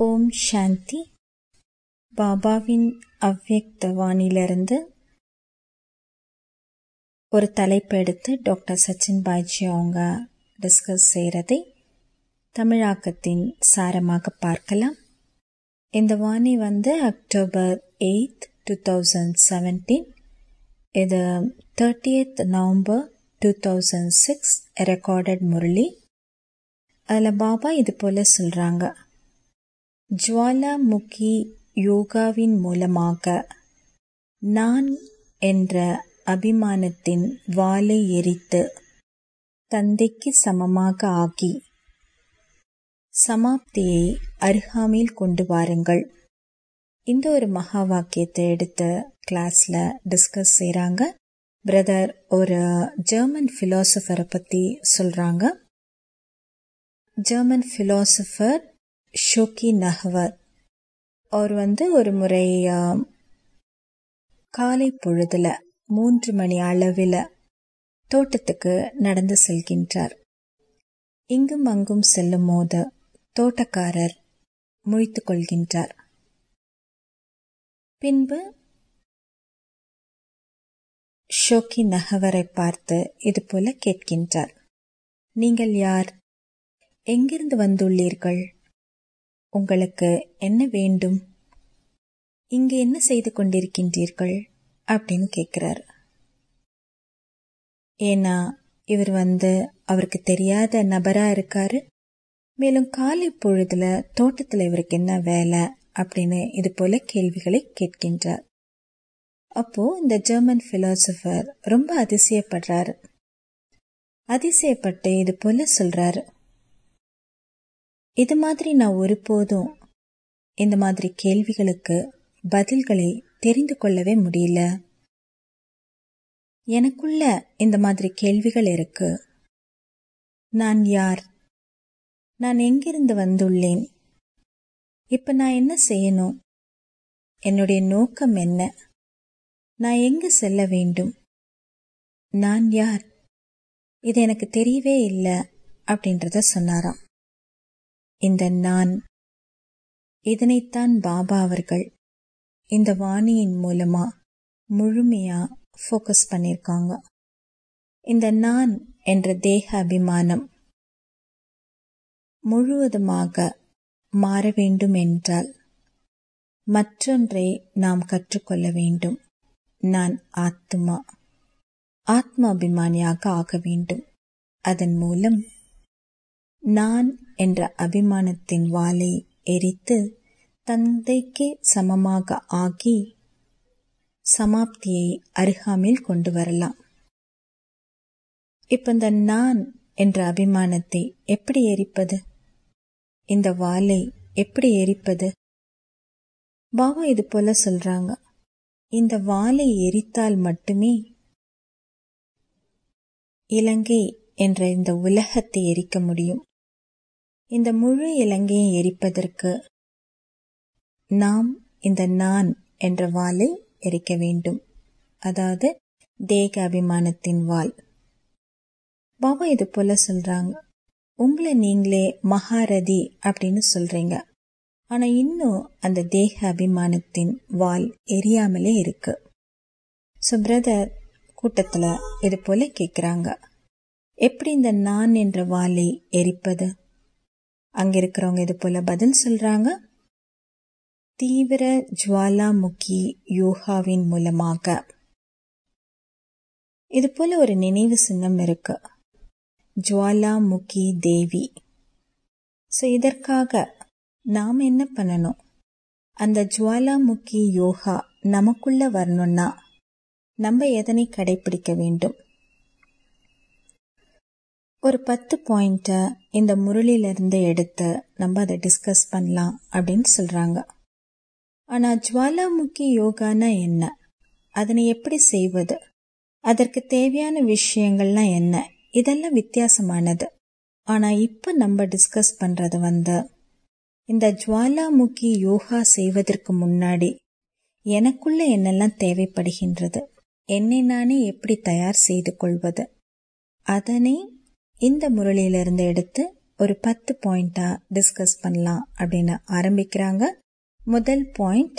ஓம் சாந்தி பாபாவின் அவ்யக்த வாணியிலிருந்து ஒரு தலைப்பு எடுத்து டாக்டர் சச்சின் பாய்ஜி அவங்க டிஸ்கஸ் செய்கிறதை தமிழாக்கத்தின் சாரமாக பார்க்கலாம் இந்த வாணி வந்து October eight two thousand seventeen இது thirtieth November two thousand six recorded Murli அதில் பாபா இது போல் சொல்கிறாங்க ஜுவாலாமுகி யோகாவின் மூலமாக நான் என்ற அபிமானத்தின் வாளை எரித்து தந்தைக்கு சமமாக ஆகி சமாப்தியை அருகாமையில் கொண்டு வாருங்கள் இந்த ஒரு மகா வாக்கியத்தை எடுத்து கிளாஸ்ல டிஸ்கஸ் செய்கிறாங்க பிரதர் ஒரு ஜெர்மன் ஃபிலாசபரை பற்றி சொல்கிறாங்க ஜெர்மன் ஃபிலாசபர் ஷோக்கி நஹவர் அவர் வந்து ஒரு முறை காலை பொழுதுல மூன்று மணி அளவில் தோட்டத்துக்கு நடந்து செல்கின்றார் இங்கும் அங்கும் செல்லும் போது தோட்டக்காரர் முழித்து கொள்கின்றார் பின்பு ஷோக்கி நகவரை பார்த்து இது போல கேட்கின்றார் நீங்கள் யார் எங்கிருந்து வந்துள்ளீர்கள் உங்களுக்கு என்ன வேண்டும் இங்கு என்ன செய்து கொண்டிருக்கின்றீர்கள் அப்படின்னு கேட்கிறார் ஏன்னா இவர் வந்து அவருக்கு தெரியாத நபரா இருக்காரு மேலும் காலை பொழுதுல தோட்டத்துல இவருக்கு என்ன வேலை அப்படின்னு இது போல கேள்விகளை கேட்கின்றார் அப்போ இந்த ஜெர்மன் பிலாசபர் ரொம்ப அதிசயப்படுறாரு அதிசயப்பட்டு இது போல சொல்றாரு இது மாதிரி நான் ஒருபோதும் இந்த மாதிரி கேள்விகளுக்கு பதில்களை தெரிந்து கொள்ளவே முடியல எனக்குள்ள இந்த மாதிரி கேள்விகள் இருக்கு நான் யார் நான் எங்கிருந்து வந்துள்ளேன் இப்ப நான் என்ன செய்யணும் என்னுடைய நோக்கம் என்ன நான் எங்கு செல்ல வேண்டும் நான் யார் இது எனக்கு தெரியவே இல்லை அப்படின்றத சொன்னாராம் இந்த நான் இதனைத்தான் பாபா அவர்கள் இந்த வாணியின் மூலமா முழுமையா ஃபோக்கஸ் பண்ணியிருக்காங்க இந்த நான் என்ற தேக அபிமானம் முழுவதுமாக மாற வேண்டும் என்றால் மற்றொன்றை நாம் கற்றுக்கொள்ள வேண்டும் நான் ஆத்மா ஆத்ம அபிமானியாக ஆக வேண்டும் அதன் மூலம் நான் என்ற அபிமானத்தின் வாளை எரித்து தந்தைக்கு சமமாக ஆகி சமாப்தியை அருகாமையில் கொண்டு வரலாம் இப்ப இந்த நான் என்ற அபிமானத்தை எப்படி எரிப்பது இந்த வாளை எப்படி எரிப்பது பாபா இது போல சொல்றாங்க இந்த வாளை எரித்தால் மட்டுமே இலங்கை என்ற இந்த உலகத்தை எரிக்க முடியும் இந்த முழு இலங்கையை எரிப்பதற்கு நாம் இந்த நான் என்ற வாளை எரிக்க வேண்டும் அதாவது தேக அபிமானத்தின் வாள் பாபா இது போல சொல்றாங்க உங்களை நீங்களே மகாரதி அப்படின்னு சொல்றீங்க ஆனா இன்னும் அந்த தேக அபிமானத்தின் வால் எரியாமலே இருக்கு ஸோ பிரதர் கூட்டத்துல இது போல கேக்குறாங்க எப்படி இந்த நான் என்ற வாளை எரிப்பது அங்க இருக்கிறவங்க இது போல பதில் சொல்றாங்க தீவிர ஜுவாலாமுகி யோகாவின் மூலமாக இது போல ஒரு நினைவு சின்னம் இருக்கு ஜுவாலாமுகி தேவி ஸோ இதற்காக நாம் என்ன பண்ணணும் அந்த ஜுவாலாமுகி யோகா நமக்குள்ள வரணும்னா நம்ம எதனை கடைபிடிக்க வேண்டும் ஒரு பத்து பாயிண்ட்டை இந்த முரளியிலிருந்து எடுத்து நம்ம அதை டிஸ்கஸ் பண்ணலாம் அப்படின்னு சொல்றாங்க ஆனா ஜுவாலாமுகி யோகானா என்ன அதனை எப்படி செய்வது அதற்கு தேவையான விஷயங்கள்லாம் என்ன இதெல்லாம் வித்தியாசமானது ஆனா இப்ப நம்ம டிஸ்கஸ் பண்றது வந்து இந்த ஜுவாலாமுகி யோகா செய்வதற்கு முன்னாடி எனக்குள்ள என்னெல்லாம் தேவைப்படுகின்றது என்னை நானே எப்படி தயார் செய்து கொள்வது அதனை இந்த முரளியிலிருந்து எடுத்து ஒரு பத்து பாயிண்டா டிஸ்கஸ் பண்ணலாம் அப்படின்னு ஆரம்பிக்கிறாங்க முதல் பாயிண்ட்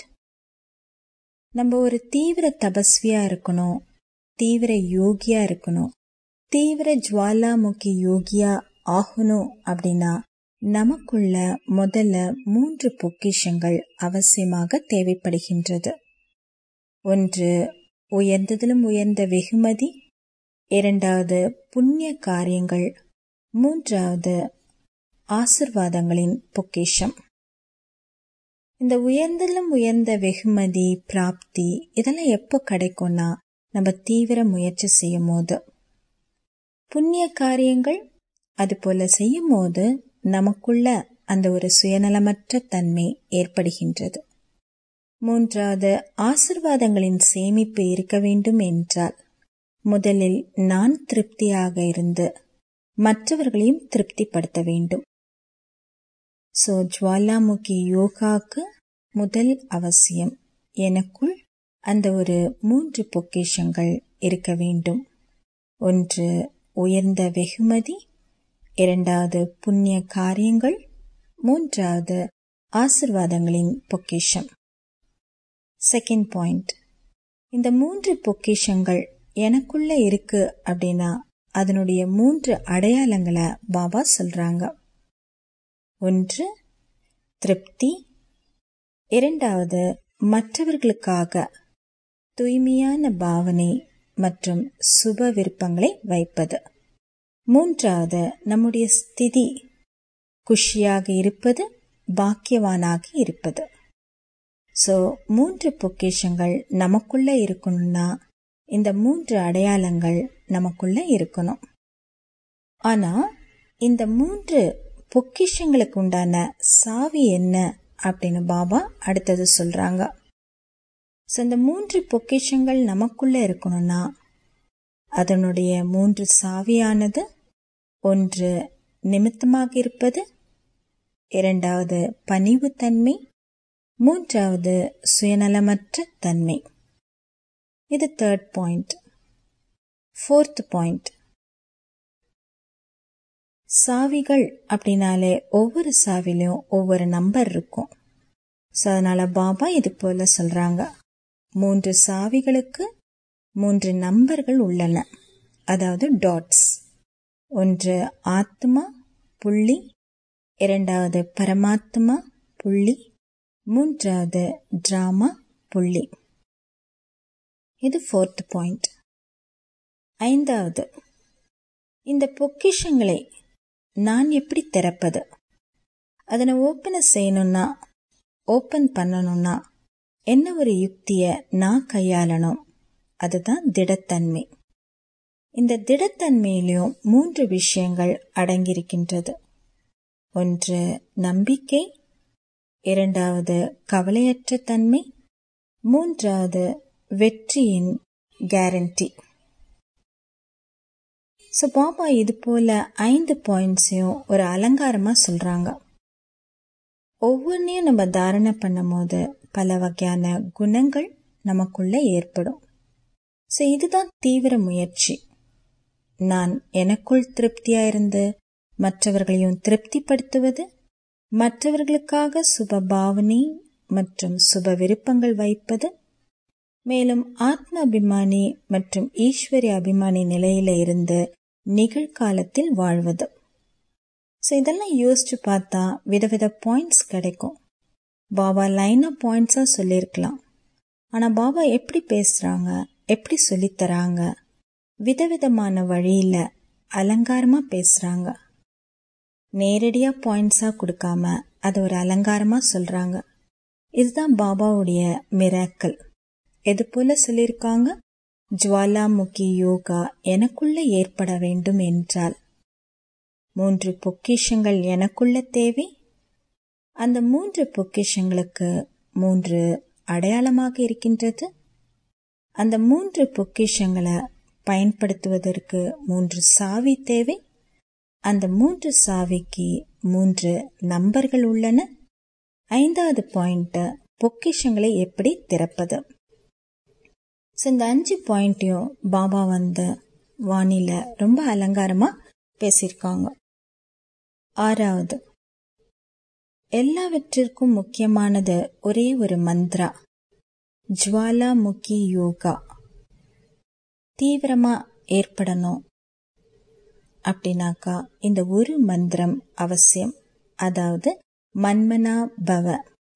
நம்ம ஒரு தீவிர தபஸ்வியா இருக்கணும் தீவிர யோகியா இருக்கணும் தீவிர ஜுவாலாமுகி யோகியா ஆகணும் அப்படின்னா நமக்குள்ள முதல்ல மூன்று பொக்கிஷங்கள் அவசியமாக தேவைப்படுகின்றது ஒன்று உயர்ந்ததிலும் உயர்ந்த வெகுமதி இரண்டாவது புண்ணிய காரியங்கள் மூன்றாவது ஆசிர்வாதங்களின் பொக்கிஷம் இந்த உயர்ந்ததிலும் உயர்ந்த வெகுமதி பிராப்தி இதெல்லாம் எப்போ கிடைக்கும்னா நம்ம தீவிர முயற்சி செய்யும் போது புண்ணிய காரியங்கள் அது போல செய்யும் போது நமக்குள்ள அந்த ஒரு சுயநலமற்ற தன்மை ஏற்படுகின்றது மூன்றாவது ஆசிர்வாதங்களின் சேமிப்பு இருக்க வேண்டும் என்றால் முதலில் நான் திருப்தியாக இருந்து மற்றவர்களையும் திருப்திப்படுத்த வேண்டும் சோ ஜுவாலாமுகி யோகாக்கு முதல் அவசியம் எனக்குள் அந்த ஒரு மூன்று பொக்கிஷங்கள் இருக்க வேண்டும் ஒன்று உயர்ந்த வெகுமதி இரண்டாவது புண்ணிய காரியங்கள் மூன்றாவது ஆசிர்வாதங்களின் பொக்கிஷம் செகண்ட் பாயிண்ட் இந்த மூன்று பொக்கிஷங்கள் எனக்குள்ள இருக்கு அப்படின்னா அதனுடைய மூன்று அடையாளங்களை பாபா சொல்றாங்க ஒன்று திருப்தி இரண்டாவது மற்றவர்களுக்காக தூய்மையான பாவனை மற்றும் சுப விருப்பங்களை வைப்பது மூன்றாவது நம்முடைய ஸ்திதி குஷியாக இருப்பது பாக்கியவானாக இருப்பது ஸோ மூன்று பொக்கிஷங்கள் நமக்குள்ள இருக்கணும்னா இந்த மூன்று அடையாளங்கள் நமக்குள்ள இருக்கணும் ஆனா இந்த மூன்று பொக்கிஷங்களுக்கு உண்டான சாவி என்ன அப்படின்னு பாபா அடுத்தது சொல்றாங்க ஸோ இந்த மூன்று பொக்கிஷங்கள் நமக்குள்ள இருக்கணும்னா அதனுடைய மூன்று சாவியானது ஒன்று நிமித்தமாக இருப்பது இரண்டாவது பணிவுத்தன்மை மூன்றாவது சுயநலமற்ற தன்மை இது தேர்ட் பாயிண்ட் ஃபோர்த் பாயிண்ட் சாவிகள் அப்படின்னாலே ஒவ்வொரு சாவிலையும் ஒவ்வொரு நம்பர் இருக்கும் ஸோ அதனால பாபா இது போல சொல்றாங்க மூன்று சாவிகளுக்கு மூன்று நம்பர்கள் உள்ளன அதாவது டாட்ஸ் ஒன்று ஆத்மா புள்ளி இரண்டாவது பரமாத்மா புள்ளி மூன்றாவது டிராமா புள்ளி இது ஃபோர்த் பாயிண்ட் ஐந்தாவது இந்த பொக்கிஷங்களை நான் எப்படி திறப்பது அதனை ஓப்பனை செய்யணும்னா ஓப்பன் பண்ணணும்னா என்ன ஒரு யுக்திய நான் கையாளணும் அதுதான் திடத்தன்மை இந்த திடத்தன்மையிலும் மூன்று விஷயங்கள் அடங்கியிருக்கின்றது ஒன்று நம்பிக்கை இரண்டாவது கவலையற்ற தன்மை மூன்றாவது வெற்றியின் கேரண்டி ஸோ பாபா இது போல ஐந்து பாயிண்ட்ஸையும் ஒரு அலங்காரமாக சொல்கிறாங்க ஒவ்வொன்றையும் நம்ம தாரணை பண்ணும் போது பல வகையான குணங்கள் நமக்குள்ள ஏற்படும் ஸோ இதுதான் தீவிர முயற்சி நான் எனக்குள் திருப்தியா இருந்து மற்றவர்களையும் திருப்திப்படுத்துவது மற்றவர்களுக்காக சுப பாவனை மற்றும் சுப விருப்பங்கள் வைப்பது மேலும் ஆத்ம அபிமானி மற்றும் ஈஸ்வரிய அபிமானி நிலையில இருந்து நிகழ்காலத்தில் வாழ்வது ஸோ இதெல்லாம் யோசிச்சு பார்த்தா விதவித பாயிண்ட்ஸ் கிடைக்கும் பாபா லைனா பாயிண்ட்ஸாக சொல்லியிருக்கலாம் ஆனால் பாபா எப்படி பேசுகிறாங்க எப்படி சொல்லித்தராங்க விதவிதமான வழியில் அலங்காரமாக பேசுகிறாங்க நேரடியாக பாயிண்ட்ஸாக கொடுக்காம அதை ஒரு அலங்காரமாக சொல்கிறாங்க இதுதான் பாபாவுடைய மிராக்கல் எது போல சொல்லியிருக்காங்க ஜுவாலாமுகி யோகா எனக்குள்ள ஏற்பட வேண்டும் என்றால் மூன்று பொக்கிஷங்கள் எனக்குள்ள தேவை அந்த மூன்று பொக்கிஷங்களுக்கு மூன்று அடையாளமாக இருக்கின்றது அந்த மூன்று பொக்கிஷங்களை பயன்படுத்துவதற்கு மூன்று சாவி தேவை அந்த மூன்று சாவிக்கு மூன்று நம்பர்கள் உள்ளன ஐந்தாவது பாயிண்ட் பொக்கிஷங்களை எப்படி திறப்பது ஸோ இந்த அஞ்சு பாயிண்ட்டையும் பாபா வந்த வானில ரொம்ப அலங்காரமா பேசியிருக்காங்க ஆறாவது எல்லாவற்றிற்கும் முக்கியமானது ஒரே ஒரு மந்த்ரா ஜுவாலாமுகி யோகா தீவிரமா ஏற்படணும் அப்படின்னாக்கா இந்த ஒரு மந்திரம் அவசியம் அதாவது மன்மனா பவ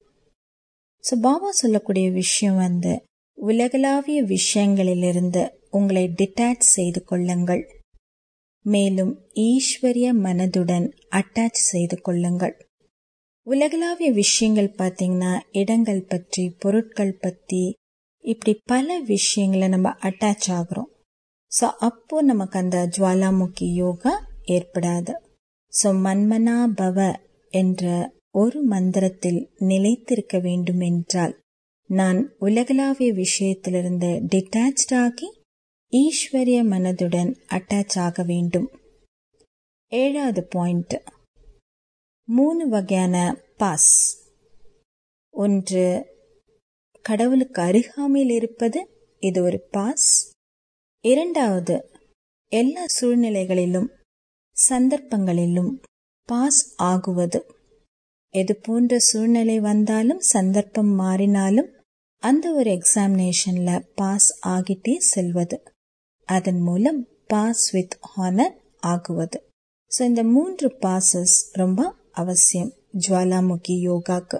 ஸோ பாபா சொல்லக்கூடிய விஷயம் வந்து உலகளாவிய விஷயங்களிலிருந்து உங்களை டிட்டாச் செய்து கொள்ளுங்கள் மேலும் ஈஸ்வரிய மனதுடன் அட்டாச் செய்து கொள்ளுங்கள் உலகளாவிய விஷயங்கள் பார்த்தீங்கன்னா இடங்கள் பற்றி பொருட்கள் பற்றி இப்படி பல விஷயங்களை நம்ம அட்டாச் ஆகிறோம் ஸோ அப்போ நமக்கு அந்த ஜுவாலாமுகி யோகா ஏற்படாது ஸோ மன்மனா பவ என்ற ஒரு மந்திரத்தில் நிலைத்திருக்க வேண்டும் என்றால் நான் உலகளாவிய விஷயத்திலிருந்து டிட்டாச்ட் ஆகி ஈஸ்வரிய மனதுடன் அட்டாச் ஆக வேண்டும் ஏழாவது பாயிண்ட் மூணு வகையான பாஸ் ஒன்று கடவுளுக்கு அருகாமையில் இருப்பது இது ஒரு பாஸ் இரண்டாவது எல்லா சூழ்நிலைகளிலும் சந்தர்ப்பங்களிலும் பாஸ் ஆகுவது எது போன்ற சூழ்நிலை வந்தாலும் சந்தர்ப்பம் மாறினாலும் அந்த ஒரு எக்ஸாமினேஷன்ல பாஸ் ஆகிட்டே செல்வது அதன் மூலம் பாஸ் வித் ஹானர் ஆகுவது ஸோ இந்த மூன்று பாசஸ் ரொம்ப அவசியம் ஜுவாலாமுகி யோகாக்கு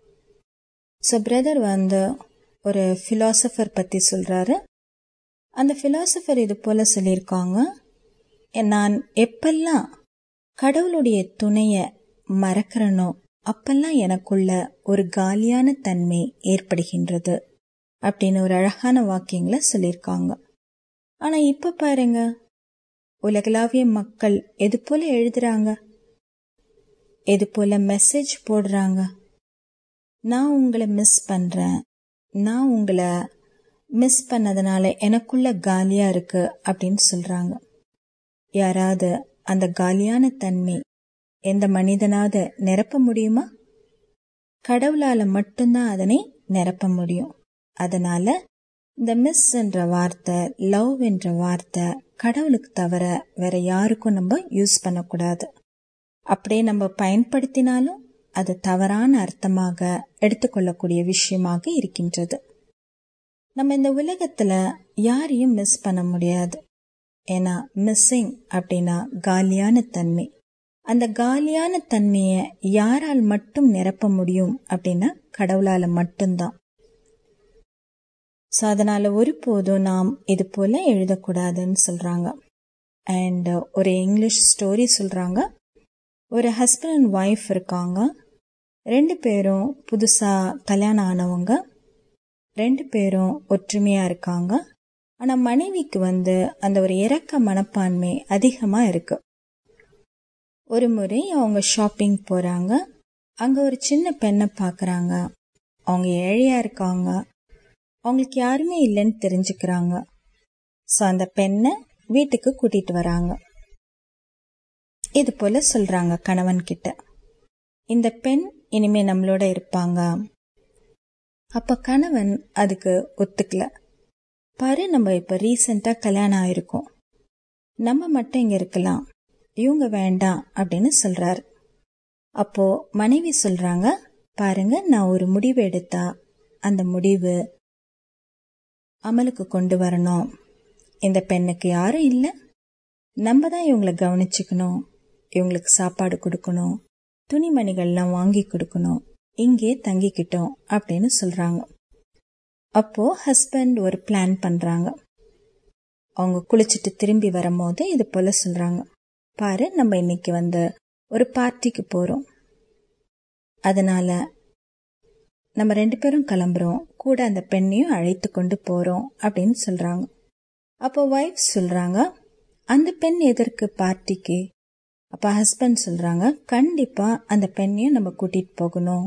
ஸோ பிரதர் வந்து ஒரு ஃபிலாசபர் பற்றி சொல்கிறாரு அந்த ஃபிலாசபர் இது போல சொல்லியிருக்காங்க நான் எப்பெல்லாம் கடவுளுடைய துணையை மறக்கிறனோ அப்பெல்லாம் எனக்குள்ள ஒரு காலியான தன்மை ஏற்படுகின்றது அப்படின்னு ஒரு அழகான வாக்கியங்களை சொல்லியிருக்காங்க ஆனா இப்ப பாருங்க உலகளாவிய மக்கள் எது போல எழுதுறாங்க எது போல மெசேஜ் போடுறாங்க நான் உங்களை மிஸ் பண்றேன் நான் உங்களை மிஸ் பண்ணதுனால எனக்குள்ள காலியா இருக்கு அப்படின்னு சொல்றாங்க யாராவது அந்த காலியான தன்மை எந்த மனிதனாவது நிரப்ப முடியுமா கடவுளால மட்டும்தான் அதனை நிரப்ப முடியும் அதனால இந்த மிஸ் என்ற வார்த்தை லவ் என்ற வார்த்தை கடவுளுக்கு தவிர வேற யாருக்கும் நம்ம யூஸ் பண்ணக்கூடாது அப்படியே நம்ம பயன்படுத்தினாலும் அது தவறான அர்த்தமாக எடுத்துக்கொள்ளக்கூடிய விஷயமாக இருக்கின்றது நம்ம இந்த உலகத்துல யாரையும் மிஸ் பண்ண முடியாது ஏன்னா மிஸ்ஸிங் அப்படின்னா காலியான தன்மை அந்த காலியான தன்மையை யாரால் மட்டும் நிரப்ப முடியும் அப்படின்னா கடவுளால மட்டும்தான் ஸோ அதனால ஒருபோதும் நாம் இது போல எழுதக்கூடாதுன்னு சொல்றாங்க அண்ட் ஒரு இங்கிலீஷ் ஸ்டோரி சொல்றாங்க ஒரு ஹஸ்பண்ட் அண்ட் ஒய்ஃப் இருக்காங்க ரெண்டு பேரும் புதுசா கல்யாணம் ஆனவங்க ரெண்டு பேரும் ஒற்றுமையா இருக்காங்க ஆனா மனைவிக்கு வந்து அந்த ஒரு இறக்க மனப்பான்மை அதிகமா இருக்கு ஒரு முறை அவங்க ஷாப்பிங் போறாங்க அங்க ஒரு சின்ன பெண்ணை பாக்குறாங்க அவங்க ஏழையா இருக்காங்க அவங்களுக்கு யாருமே இல்லைன்னு தெரிஞ்சுக்கிறாங்க ஸோ அந்த பெண்ணை வீட்டுக்கு கூட்டிட்டு வராங்க இது போல சொல்றாங்க கணவன் கிட்ட இந்த பெண் இனிமே நம்மளோட இருப்பாங்க அப்ப கணவன் அதுக்கு ஒத்துக்கல பாரு நம்ம இப்ப ரீசெண்டா கல்யாணம் ஆயிருக்கோம் நம்ம மட்டும் இங்க இருக்கலாம் இவங்க வேண்டாம் அப்படின்னு சொல்றாரு அப்போ மனைவி சொல்றாங்க பாருங்க நான் ஒரு முடிவு எடுத்தா அந்த முடிவு அமலுக்கு கொண்டு வரணும் இந்த பெண்ணுக்கு யாரும் இல்லை நம்ம தான் இவங்களை கவனிச்சுக்கணும் இவங்களுக்கு சாப்பாடு கொடுக்கணும் துணிமணிகள்லாம் வாங்கி கொடுக்கணும் இங்கே தங்கிக்கிட்டோம் அப்படின்னு சொல்றாங்க அப்போ ஹஸ்பண்ட் ஒரு பிளான் பண்றாங்க அவங்க குளிச்சுட்டு திரும்பி வரும்போது இது போல சொல்றாங்க பாரு நம்ம இன்னைக்கு வந்து ஒரு பார்ட்டிக்கு போறோம் அதனால நம்ம ரெண்டு பேரும் கிளம்புறோம் கூட அந்த பெண்ணையும் அழைத்து கொண்டு போறோம் அப்படின்னு சொல்றாங்க அப்போ ஒய்ஃப் சொல்றாங்க அந்த பெண் எதற்கு பார்ட்டிக்கு அப்ப ஹஸ்பண்ட் சொல்றாங்க கண்டிப்பா அந்த பெண்ணையும் நம்ம கூட்டிட்டு போகணும்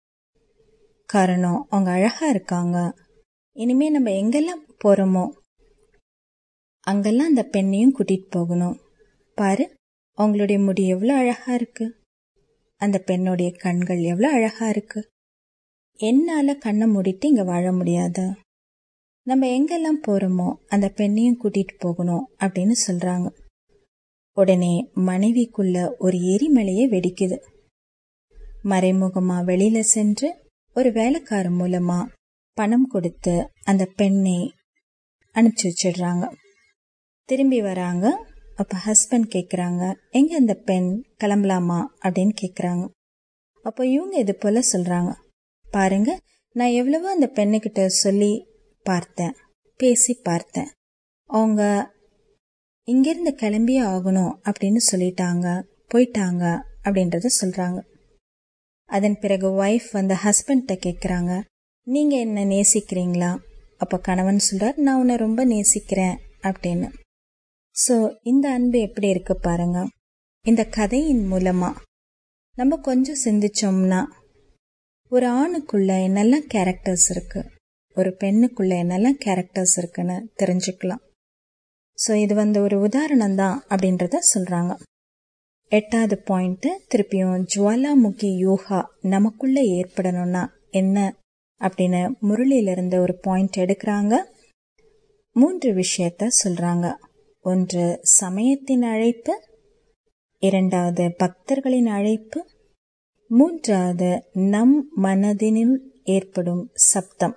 காரணம் அவங்க அழகா இருக்காங்க இனிமே நம்ம எங்கெல்லாம் போறோமோ அங்கெல்லாம் அந்த பெண்ணையும் கூட்டிட்டு போகணும் பாரு அவங்களுடைய முடி எவ்வளவு அழகா இருக்கு அந்த பெண்ணுடைய கண்கள் எவ்வளவு அழகா இருக்கு என்னால கண்ணை மூடிட்டு இங்க வாழ முடியாது நம்ம எங்கெல்லாம் போறோமோ அந்த பெண்ணையும் கூட்டிட்டு போகணும் அப்படின்னு சொல்றாங்க உடனே மனைவிக்குள்ள ஒரு எரிமலையே வெடிக்குது மறைமுகமா வெளியில சென்று ஒரு வேலைக்காரன் மூலமா பணம் கொடுத்து அந்த பெண்ணை அனுப்பிச்சு வச்சிடுறாங்க திரும்பி வராங்க அப்ப ஹஸ்பண்ட் கேக்குறாங்க எங்க அந்த பெண் கிளம்பலாமா அப்படின்னு கேக்குறாங்க அப்போ இவங்க இது போல சொல்றாங்க பாருங்க நான் எவ்வளவோ அந்த பெண்ணுகிட்ட சொல்லி பார்த்தேன் பேசி பார்த்தேன் அவங்க இங்கிருந்து கிளம்பியே ஆகணும் அப்படின்னு சொல்லிட்டாங்க போயிட்டாங்க அப்படின்றத சொல்றாங்க அதன் பிறகு ஒய்ஃப் வந்து ஹஸ்பண்ட்ட கேக்குறாங்க நீங்க என்ன நேசிக்கிறீங்களா அப்ப கணவன் சொல்றார் நான் உன்னை ரொம்ப நேசிக்கிறேன் அப்படின்னு சோ இந்த அன்பு எப்படி இருக்கு பாருங்க இந்த கதையின் மூலமா நம்ம கொஞ்சம் சிந்திச்சோம்னா ஒரு ஆணுக்குள்ள என்னெல்லாம் கேரக்டர்ஸ் இருக்கு ஒரு பெண்ணுக்குள்ள என்னெல்லாம் கேரக்டர்ஸ் இருக்குன்னு தெரிஞ்சுக்கலாம் ஸோ இது வந்து ஒரு உதாரணம் தான் அப்படின்றத சொல்றாங்க எட்டாவது பாயிண்ட் திருப்பியும் ஜுவாலாமுகி யோகா நமக்குள்ள ஏற்படணும்னா என்ன அப்படின்னு முரளியிலிருந்து ஒரு பாயிண்ட் எடுக்கிறாங்க மூன்று விஷயத்த சொல்றாங்க ஒன்று சமயத்தின் அழைப்பு இரண்டாவது பக்தர்களின் அழைப்பு மூன்றாவது நம் மனதினில் ஏற்படும் சப்தம்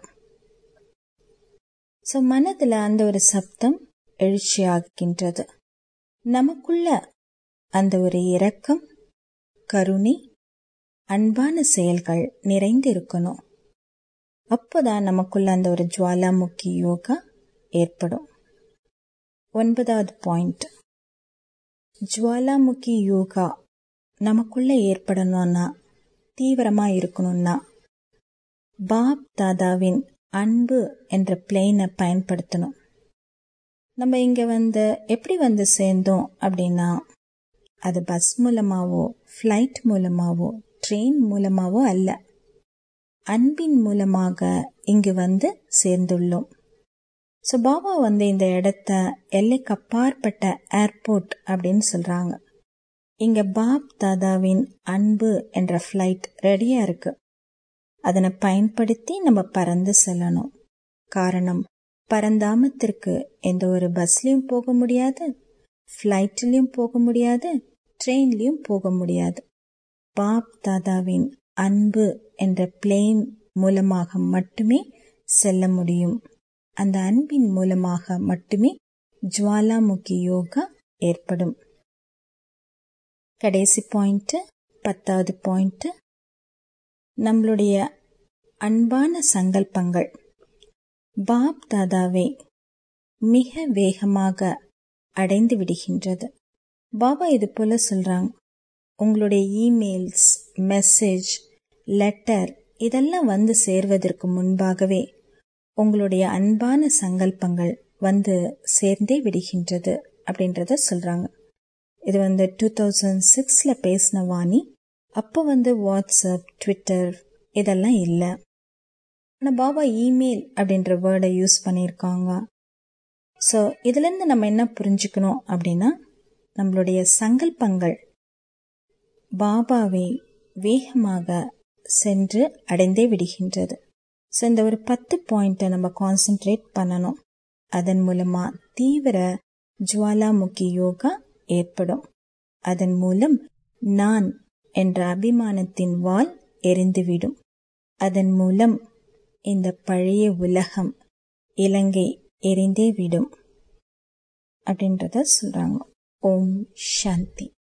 ஸோ மனதில் அந்த ஒரு சப்தம் எழுச்சியாகின்றது நமக்குள்ள அந்த ஒரு இரக்கம் கருணை அன்பான செயல்கள் நிறைந்து இருக்கணும் அப்போதான் நமக்குள்ள அந்த ஒரு ஜுவாலாமுக்கி யோகா ஏற்படும் ஒன்பதாவது பாயிண்ட் ஜுவாலாமுக்கி யோகா நமக்குள்ள ஏற்படணும்னா தீவிரமா இருக்கணும்னா பாப் தாதாவின் அன்பு என்ற பிளெயினை பயன்படுத்தணும் நம்ம இங்க வந்து எப்படி வந்து சேர்ந்தோம் அப்படின்னா அது பஸ் மூலமாவோ ஃப்ளைட் மூலமாவோ ட்ரெயின் மூலமாவோ அல்ல அன்பின் மூலமாக இங்கு வந்து சேர்ந்துள்ளோம் ஸோ பாபா வந்து இந்த இடத்த எல்லைக்கு அப்பாற்பட்ட ஏர்போர்ட் அப்படின்னு சொல்றாங்க இங்க பாப் தாதாவின் அன்பு என்ற ஃப்ளைட் ரெடியா இருக்கு அதனை பயன்படுத்தி நம்ம பறந்து செல்லணும் காரணம் பரந்தாமத்திற்கு எந்த ஒரு பஸ்லயும் போக முடியாது ஃப்ளைட்லயும் போக முடியாது ட்ரெயின்லயும் போக முடியாது பாப் தாதாவின் அன்பு என்ற பிளேன் மூலமாக மட்டுமே செல்ல முடியும் அந்த அன்பின் மூலமாக மட்டுமே ஜுவாலாமுகி யோகா ஏற்படும் கடைசி பாயிண்ட் பத்தாவது பாயிண்ட் நம்மளுடைய அன்பான சங்கல்பங்கள் பாப் தாதாவை மிக வேகமாக அடைந்து விடுகின்றது பாபா இது போல சொல்றாங்க உங்களுடைய இமெயில்ஸ் மெசேஜ் லெட்டர் இதெல்லாம் வந்து சேர்வதற்கு முன்பாகவே உங்களுடைய அன்பான சங்கல்பங்கள் வந்து சேர்ந்தே விடுகின்றது அப்படின்றத சொல்றாங்க இது வந்து டூ தௌசண்ட் சிக்ஸ்ல பேசின வாணி அப்போ வந்து வாட்ஸ்அப் ட்விட்டர் இதெல்லாம் இல்லை ஆனால் பாபா இமெயில் அப்படின்ற வேர்டை யூஸ் பண்ணியிருக்காங்க ஸோ இதுலேருந்து நம்ம என்ன புரிஞ்சுக்கணும் அப்படின்னா நம்மளுடைய சங்கல்பங்கள் பாபாவை வேகமாக சென்று அடைந்தே விடுகின்றது ஸோ இந்த ஒரு பத்து பாயிண்ட்டை நம்ம கான்சென்ட்ரேட் பண்ணணும் அதன் மூலமா தீவிர ஜுவாலாமுகி யோகா ஏற்படும் அதன் மூலம் நான் என்ற அபிமானத்தின் வால் எரிந்துவிடும் அதன் மூலம் இந்த பழைய உலகம் இலங்கை எரிந்தே விடும் அப்படின்றத சொல்றாங்க ஓம் சாந்தி